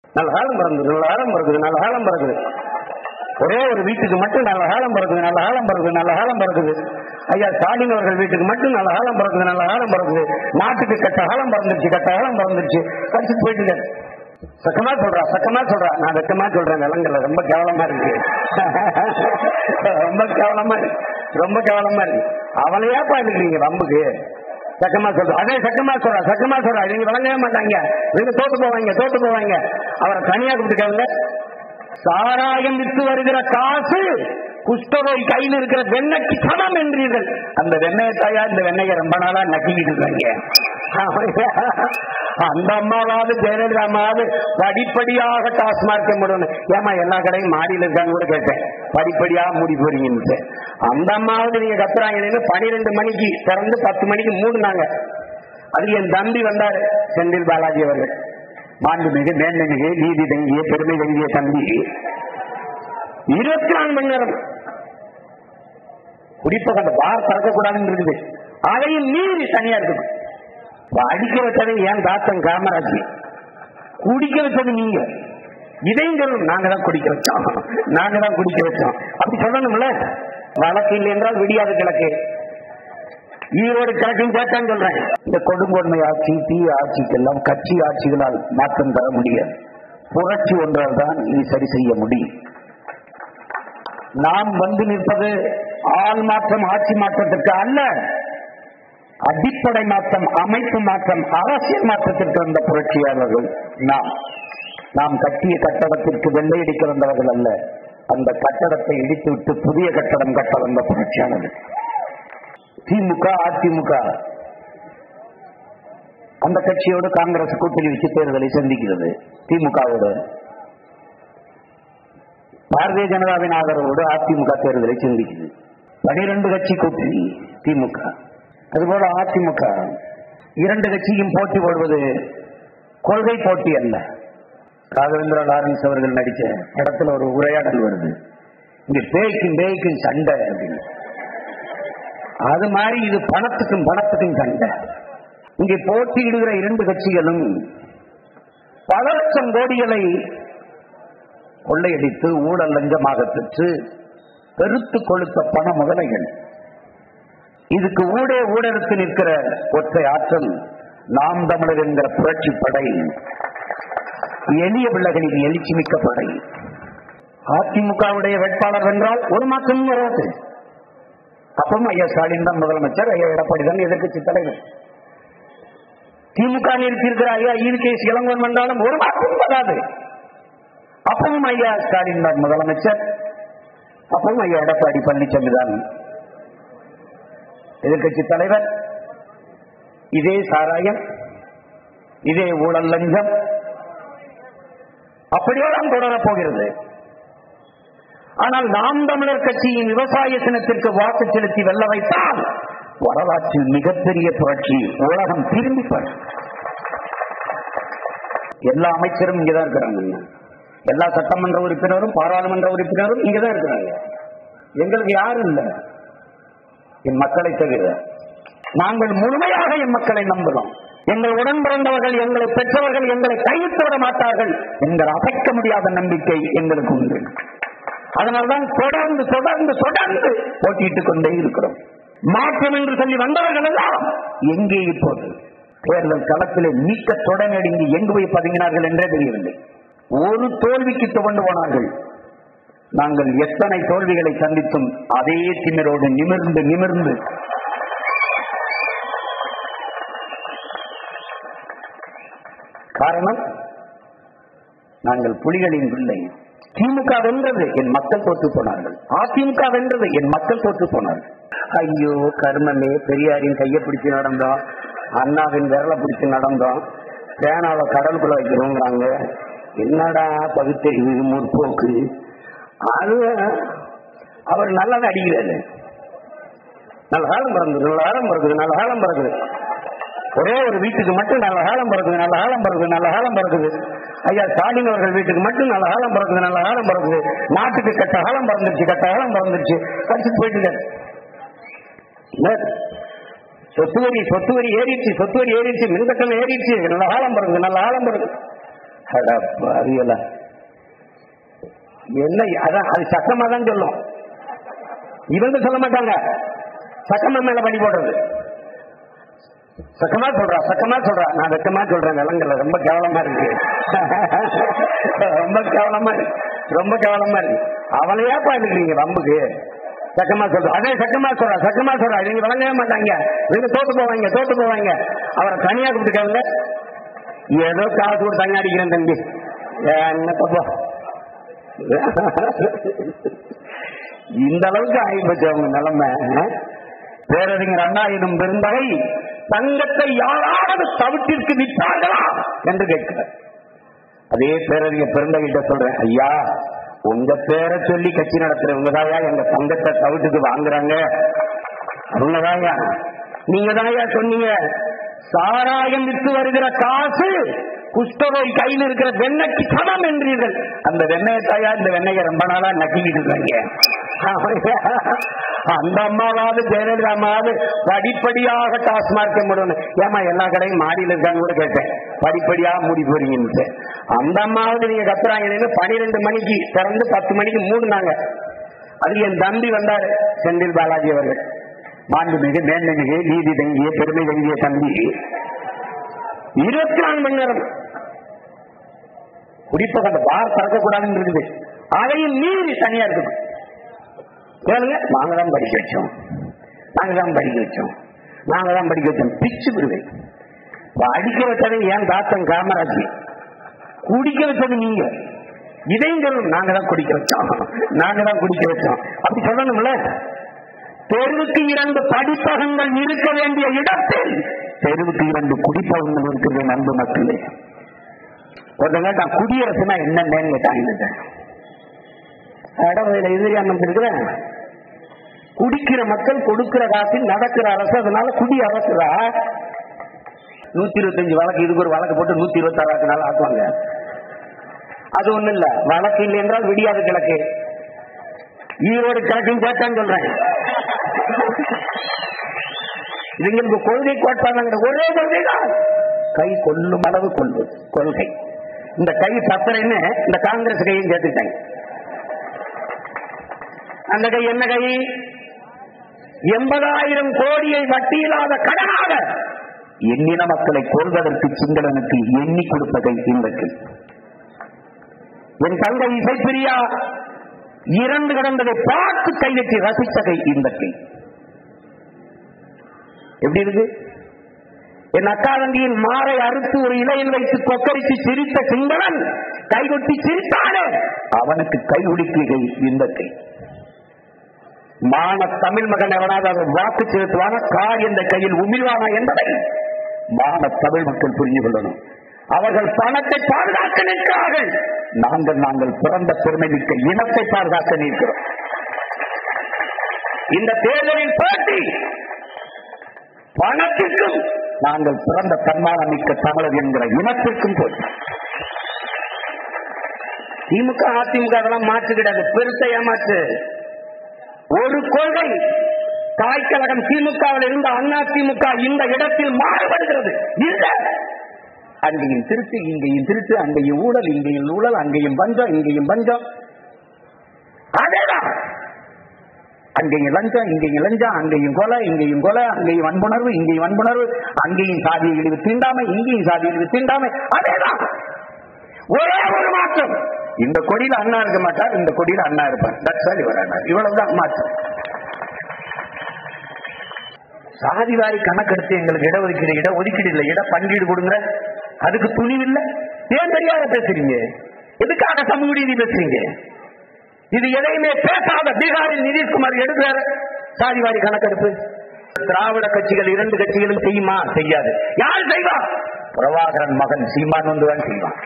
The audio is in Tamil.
நல்ல காலம் பிறந்தது நல்ல காலம் பிறகுது நல்ல காலம் பிறகுது ஒரே ஒரு வீட்டுக்கு மட்டும் நல்ல காலம் பிறகுது நல்ல காலம் பிறகுது நல்ல காலம் பிறகுது ஐயா ஸ்டாலின் அவர்கள் வீட்டுக்கு மட்டும் நல்ல காலம் பிறகுது நல்ல காலம் பிறகுது நாட்டுக்கு கெட்ட காலம் பிறந்துருச்சு கெட்ட காலம் பிறந்துருச்சு படிச்சுட்டு போயிட்டு இருக்காரு. சக்கமா சொல்றா சக்கமா சொல்றா நான் வெக்கமா சொல்றேன் விலங்குல ரொம்ப கேவலமா இருக்கு ரொம்ப கேவலமா இருக்கு ரொம்ப கேவலமா இருக்கு அவளையா பாத்துக்கிறீங்க வம்புக்கு சக்கமா சொல்றா அதே சக்கமா சொல்றா சக்கமா சொல்றா இவங்க விளங்கவே மாட்டாங்க இவங்க தோத்து போவாங்க தோத்து போவாங்க அவரை தனியா கூப்பிட்டுக்காங்க சாராயம் வித்து வருகிற காசு குஷ்டரோய் கையில் இருக்கிற வெண்ணெய்க்கு சமம் என்றீர்கள் அந்த வெண்ணெயை தாயா இந்த வெண்ணெயை ரொம்ப நாளா நக்கிக்கிட்டு இருக்காங்க அந்த அம்மாவாவது ஜெயலலிதா அம்மாவது படிப்படியாக டாஸ்மார்க் முடியும் ஏமா எல்லா கடையும் மாடியில் இருக்கான்னு கூட கேட்டேன் படிப்படியா மூடி போறீங்கன்னு அந்த அம்மாவது நீங்க கத்துறாங்க பனிரெண்டு மணிக்கு திறந்து பத்து மணிக்கு மூடுனாங்க அது என் தம்பி வந்தாரு செந்தில் பாலாஜி அவர்கள் மாண்புமிகு மேன்மைமிகு நீதி தங்கிய பெருமை தங்கிய தம்பி இருபத்தி நாலு மணி நேரம் குடிப்பக அந்த பார் திறக்கக்கூடாதுன்னு இருக்குது அதையும் மீறி தனியா இருக்குது இப்ப அடிக்க வச்சது ஏன் தாத்தன் காமராஜ் குடிக்க வச்சது நீங்க இதையும் சொல்லணும் நாங்க தான் குடிக்க வச்சோம் நாங்க தான் குடிக்க வச்சோம் அப்படி சொல்லணும்ல வழக்கு இல்லை என்றால் விடியாது கிழக்கு ஈரோடு கிழக்கும் கேட்டான்னு சொல்றேன் இந்த கொடுங்கொன்மை ஆட்சி தீ ஆட்சிக்கெல்லாம் கட்சி ஆட்சிகளால் மாற்றம் தர முடியாது புரட்சி ஒன்றால் தான் இது சரி செய்ய முடியும் நாம் வந்து நிற்பது ஆள் மாற்றம் ஆட்சி மாற்றத்திற்கு அல்ல அடிப்படை மாற்றம் அமைப்பு மாற்றம் அரசியல் மாற்றத்திற்கு வந்த புரட்சியாளர்கள் நாம் நாம் கட்டிய கட்டடத்திற்கு வெள்ளையடிக்க வந்தவர்கள் அல்ல அந்த கட்டடத்தை இடித்துவிட்டு புதிய கட்டடம் கட்ட வந்த புரட்சியாளர்கள் திமுக அதிமுக அந்த கட்சியோடு காங்கிரஸ் கூட்டணி வச்சு தேர்தலை சந்திக்கிறது திமுகவோடு பாரதிய ஜனதாவின் ஆதரவோடு அதிமுக தேர்தலை சந்திக்குது பனிரெண்டு கட்சி கூட்டணி திமுக அதுபோல அதிமுக இரண்டு கட்சியும் போட்டி போடுவது கொள்கை போட்டி அல்ல ராகவேந்திர லாரன்ஸ் அவர்கள் நடிச்ச படத்துல ஒரு உரையாடல் வருது இங்க பேய்க்கும் பேய்க்கும் சண்டை அப்படின்னு அது மாதிரி இது பணத்துக்கும் பணத்துக்கும் சண்டை இங்கே போட்டியிடுகிற இரண்டு கட்சிகளும் பல லட்சம் கோடிகளை கொள்ளையடித்து ஊழல் லஞ்சமாக பெற்று பெருத்து கொழுத்த பண முதலைகள் இதுக்கு ஊடே ஊடெடுத்து நிற்கிற ஒற்றை ஆற்றல் நாம் தமிழர் என்கிற புரட்சி படை எளிய பிள்ளைகளின் எழுச்சி மிக்க படை அதிமுகவுடைய வேட்பாளர் வென்றால் ஒரு மாற்றமும் வராது அப்பவும் ஐயா ஸ்டாலின் தான் முதலமைச்சர் ஐயா எடப்பாடி தான் எதிர்கட்சி தலைவர் திமுக நிறுத்தியிருக்கிற ஐயா ஈர்கேஸ் இளங்கோன் வந்தாலும் ஒரு மாற்றம் வராது அப்பவும் ஐயா ஸ்டாலின் தான் முதலமைச்சர் அப்பவும் ஐயா எடப்பாடி பழனிசாமி தான் எதிர்கட்சி தலைவர் இதே சாராயம் இதே ஊழல் லஞ்சம் அப்படியே தான் தொடரப் போகிறது ஆனால் நாம் தமிழர் கட்சியின் விவசாய சினத்திற்கு வாக்கு செலுத்தி வெல்ல வைத்தால் வரலாற்றில் மிகப்பெரிய புரட்சி உலகம் திரும்பி பார் எல்லா அமைச்சரும் இங்கதான் இருக்கிறாங்க எல்லா சட்டமன்ற உறுப்பினரும் பாராளுமன்ற உறுப்பினரும் இங்கதான் இருக்கிறாங்க எங்களுக்கு யாரும் இல்லை என் மக்களை தவிர நாங்கள் முழுமையாக என் மக்களை நம்புகிறோம் எங்கள் உடன் பிறந்தவர்கள் எங்களை பெற்றவர்கள் எங்களை கைவிட்டு விட மாட்டார்கள் என்கிற அசைக்க முடியாத நம்பிக்கை எங்களுக்கு உண்டு அதனால்தான் தொடர்ந்து தொடர்ந்து தொடர்ந்து போட்டியிட்டுக் கொண்டே இருக்கிறோம் மாற்றம் என்று சொல்லி வந்தவர்கள் எல்லாம் எங்கே இப்போது தேர்தல் களத்திலே நீக்க தொடங்கி எங்கு போய் பதுங்கினார்கள் என்றே தெரியவில்லை ஒரு தோல்விக்கு துவண்டு போனார்கள் நாங்கள் எத்தனை தோல்விகளை சந்தித்தும் அதே திமிரோடு நிமிர்ந்து நிமிர்ந்து காரணம் நாங்கள் புலிகளின் பிள்ளை திமுக வென்றது என் மக்கள் தோற்று போனார்கள் அதிமுக வென்றது என் மக்கள் தோற்று போனார்கள் ஐயோ கருமமே பெரியாரின் கையை பிடிச்சு நடந்தோம் அண்ணாவின் விரலை பிடிச்சு நடந்தோம் பேனாவை கடலுக்குள்ள வைக்கிறோங்கிறாங்க என்னடா பகுத்தறிவு முற்போக்கு அது அவர் நல்லதை அடிக்கிறாரு நல்ல காலம் பிறந்தது நல்ல காலம் பிறகுது நல்ல காலம் பிறகுது ஒரே ஒரு வீட்டுக்கு மட்டும் நல்ல காலம் பிறகுது நல்ல காலம் பிறகுது நல்ல காலம் பிறகுது ஐயா ஸ்டாலின் அவர்கள் வீட்டுக்கு மட்டும் நல்ல காலம் பிறகுது நல்ல காலம் பிறகுது நாட்டுக்கு கெட்ட காலம் பிறந்துருச்சு கெட்ட காலம் பிறந்துருச்சு படிச்சுட்டு போயிட்டு இருக்காரு. என்ன? சொத்து வரி சொத்து வரி ஏறிடுச்சு சொத்து வரி ஏறிடுச்சு மின்கட்டணம் ஏறிடுச்சு நல்ல காலம் பிறகுது நல்ல காலம் பிறகு அட பாவியலா. என்ன அதான் அது சக்கமா தான் சொல்லும் இவங்க சொல்ல மாட்டாங்க சக்கமா மேல படி போடுறது சக்கமா சொல்றா சக்கமா சொல்றா நான் வெக்கமா சொல்றேன் விலங்குல ரொம்ப கேவலமா இருக்கு ரொம்ப கேவலமா இருக்கு ரொம்ப கேவலமா இருக்கு அவளையா பாத்துக்கிறீங்க வம்புக்கு சக்கமா சொல்ற அதே சக்கமா சொல்றா சக்கமா சொல்றா இவங்க விளங்கவே மாட்டாங்க இவங்க தோத்து போவாங்க தோத்து போவாங்க அவரை தனியா கூப்பிட்டுக்காங்க ஏதோ காசு கொடுத்தாங்க அடிக்கிறேன் தம்பி என்னப்பா போ இந்த அளவுக்கு ஆகிப்போச்சு அவங்க நிலைமை அஹ்? பேரறிஞர் அண்ணா எனும் பெருந்தகை தங்கத்தை யாராவது தவிட்டிற்கு விற்றார்களா என்று கேட்கிறார் அதே பேரறிஞர் பெருந்தகிட்ட சொல்றேன் ஐயா உங்க பேரை சொல்லி கட்சி நடத்துறவங்க தாயா எங்க தங்கத்தை தவிட்டுக்கு வாங்குறாங்க அவங்கதாயா நீங்க தாயா சொன்னீங்க சாராயம் வித்து வருகிற காசு குஷ்டரோய் கையில் இருக்கிற வெண்ணெய்க்கு சமம் என்றீர்கள் அந்த வெண்ணெயை தாயா இந்த வெண்ணெயை ரொம்ப நாளா நக்கிக்கிட்டு இருக்காங்க அந்த அம்மாவாவது ஜெயலலிதா அம்மாவது படிப்படியாக டாஸ்மார்க் முடியும் ஏமா எல்லா கடையும் மாடியில் இருக்கான்னு கூட கேட்டேன் படிப்படியா மூடி போறீங்கன்னு அந்த அம்மாவது நீங்க கத்துறாங்கன்னு பனிரெண்டு மணிக்கு திறந்து பத்து மணிக்கு மூடுனாங்க அது என் தம்பி வந்தாரு செந்தில் பாலாஜி அவர்கள் மாண்புமிகு மேன்மைமிகு நீதி தங்கிய பெருமை தங்கிய தம்பி இருபத்தி நாலு மணி நேரம் குடிப்பக அந்த பார் திறக்கக்கூடாதுன்னு இருக்குது அதையும் மீறி தனியா இருக்குது கேளுங்க நாங்க தான் படிக்க வச்சோம் நாங்க தான் படிக்க வச்சோம் நாங்க தான் படிக்க வச்சோம் பிச்சு விடுவேன் இப்ப அடிக்க வச்சது ஏன் தாத்தன் காமராஜ் குடிக்க வச்சது நீங்க இதையும் சொல்லணும் நாங்க தான் குடிக்க வச்சோம் நாங்க தான் குடிக்க வச்சோம் அப்படி சொல்லணும்ல தெருவுக்கு இரண்டு படிப்பகங்கள் இருக்க வேண்டிய இடத்தில் தெருவுக்கு இரண்டு குடிப்பகங்கள் இருக்கிறது அன்பு மக்களே ஒருத்தங்க நான் குடியரசுனா என்னன்னு கேட்டாங்க இடவகையில எதிரியாம இருக்கிறேன் குடிக்கிற மக்கள் கொடுக்கிற காசில் நடக்கிற அரசு அதனால குடி அரசுடா நூத்தி இருபத்தஞ்சு வழக்கு இதுக்கு ஒரு வழக்கு போட்டு நூத்தி இருபத்தி ஆறாவது நாள் ஆக்குவாங்க அது ஒண்ணு இல்ல வழக்கு இல்லை என்றால் விடியாது கிழக்கு ஈரோடு கிழக்கும் சேர்த்தான்னு சொல்றேன் இதுங்களுக்கு கொள்கை கோட்பாடுங்கிற ஒரே கொள்கை தான் கை கொல்லும் அளவு கொள்வது கொள்கை இந்த கை பத்தரைன்னு இந்த காங்கிரஸ் கையும் சேர்த்துட்டாங்க அந்த கை என்ன கை எண்பதாயிரம் கோடியை வட்டியில்லாத கடனாக எண்ணின மக்களை கொள்வதற்கு சிங்களனுக்கு எண்ணி கொடுத்த கை இந்த கை என் தங்கை இசைப்பிரியா இறந்து கிடந்ததை பார்த்து கையெட்டி ரசித்த கை இந்த கை எப்படி இருக்கு என் அக்காதங்கியின் மாறை அறுத்து ஒரு இலையில் வைத்து கொக்கரித்து சிரித்த சிங்களன் கைகொட்டி சிரித்தானே அவனுக்கு கை உடுக்கிய கை இந்த கை மான தமிழ் மகன் எவனாவது அவன் வாக்கு செலுத்துவான கார் என்ற கையில் உமிழ்வானா என்பதை மான தமிழ் மக்கள் புரிந்து கொள்ளணும் அவர்கள் பணத்தை பாதுகாக்க நிற்கிறார்கள் நாங்கள் நாங்கள் பிறந்த பெருமை மிக்க இனத்தை பாதுகாக்க நிற்கிறோம் இந்த தேர்தலில் போட்டி பணத்திற்கும் நாங்கள் பிறந்த தன்மானம் மிக்க தமிழர் என்கிற இனத்திற்கும் போட்டி திமுக அதிமுக அதெல்லாம் மாற்று கிடையாது பெருசை ஏமாற்று ஒரு கொள்கை தாய்க்கழகம் திமுகவில் இருந்த அண்ணா திமுக இந்த இடத்தில் மாறுபடுகிறது இல்ல அங்கேயும் திருட்டு இங்கேயும் திருட்டு அங்கேயும் ஊழல் இங்கேயும் ஊழல் அங்கேயும் பஞ்சம் இங்கேயும் பஞ்சம் அதேதான் அங்கேயும் லஞ்சம் இங்கேயும் லஞ்சம் அங்கேயும் கொலை இங்கேயும் கொலை அங்கேயும் வன்புணர்வு இங்கேயும் வன்புணர்வு அங்கேயும் சாதி இழிவு தீண்டாமை இங்கேயும் சாதி இழிவு தீண்டாமை அதேதான் ஒரே ஒரு மாற்றம் இந்த கொடியில அண்ணா இருக்க மாட்டார் இந்த கொடியில அண்ணா இருப்பார் That's all இவர் அண்ணா இவ்வளவுதான் மாற்றம் சாதி வாரி கணக்கெடுத்து எங்களுக்கு இட ஒதுக்கீடு இட ஒதுக்கீடு இல்லை இட பங்கீடு கொடுங்க அதுக்கு துணிவு இல்லை ஏன் தெரியாத பேசுறீங்க எதுக்காக சமூக நீதி பேசுறீங்க இது எதையுமே பேசாத பீகாரில் நிதிஷ்குமார் எடுக்கிறார் சாதி வாரி கணக்கெடுப்பு திராவிட கட்சிகள் இரண்டு கட்சிகளும் செய்யுமா செய்யாது யார் செய்வா பிரபாகரன் மகன் சீமான் வந்துதான் செய்வான்